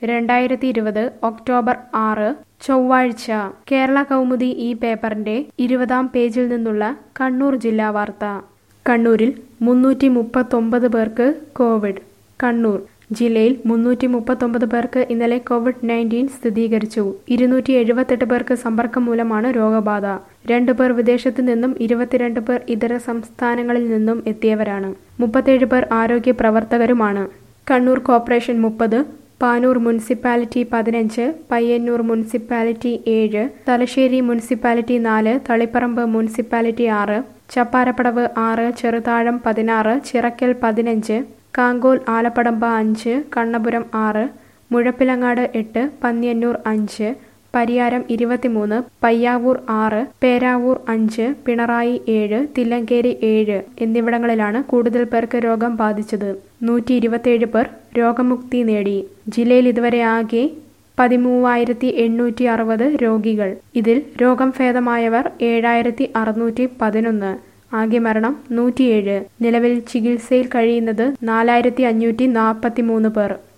രണ്ടായിരത്തി ഇരുപത് ഒക്ടോബർ ആറ് ചൊവ്വാഴ്ച കേരള കൗമുദി ഈ പേപ്പറിന്റെ ഇരുപതാം പേജിൽ നിന്നുള്ള കണ്ണൂർ ജില്ലാ വാർത്ത കണ്ണൂരിൽ മുന്നൂറ്റി മുപ്പത്തൊമ്പത് പേർക്ക് കോവിഡ് കണ്ണൂർ ജില്ലയിൽ മുന്നൂറ്റി മുപ്പത്തൊമ്പത് പേർക്ക് ഇന്നലെ കോവിഡ് നയൻറ്റീൻ സ്ഥിരീകരിച്ചു ഇരുന്നൂറ്റി എഴുപത്തെട്ട് പേർക്ക് സമ്പർക്കം മൂലമാണ് രോഗബാധ രണ്ടു പേർ വിദേശത്തു നിന്നും ഇരുപത്തിരണ്ട് പേർ ഇതര സംസ്ഥാനങ്ങളിൽ നിന്നും എത്തിയവരാണ് മുപ്പത്തേഴ് പേർ ആരോഗ്യ പ്രവർത്തകരുമാണ് കണ്ണൂർ കോർപ്പറേഷൻ മുപ്പത് പാനൂർ മുനിസിപ്പാലിറ്റി പതിനഞ്ച് പയ്യന്നൂർ മുനിസിപ്പാലിറ്റി ഏഴ് തലശ്ശേരി മുനിസിപ്പാലിറ്റി നാല് തളിപ്പറമ്പ് മുനിസിപ്പാലിറ്റി ആറ് ചപ്പാരപ്പടവ് ആറ് ചെറുതാഴം പതിനാറ് ചിറക്കൽ പതിനഞ്ച് കാങ്കോൽ ആലപ്പടമ്പ അഞ്ച് കണ്ണപുരം ആറ് മുഴപ്പിലങ്ങാട് എട്ട് പന്ന്യന്നൂർ അഞ്ച് പരിയാരം ഇരുപത്തിമൂന്ന് പയ്യാവൂർ ആറ് പേരാവൂർ അഞ്ച് പിണറായി ഏഴ് തില്ലങ്കേരി ഏഴ് എന്നിവിടങ്ങളിലാണ് കൂടുതൽ പേർക്ക് രോഗം ബാധിച്ചത് നൂറ്റി ഇരുപത്തിയേഴ് പേർ രോഗമുക്തി നേടി ജില്ലയിൽ ഇതുവരെ ആകെ പതിമൂവായിരത്തി എണ്ണൂറ്റി അറുപത് രോഗികൾ ഇതിൽ രോഗം ഭേദമായവർ ഏഴായിരത്തി അറുന്നൂറ്റി പതിനൊന്ന് ആകെ മരണം നൂറ്റിയേഴ് നിലവിൽ ചികിത്സയിൽ കഴിയുന്നത് നാലായിരത്തി അഞ്ഞൂറ്റി നാൽപ്പത്തി മൂന്ന് പേർ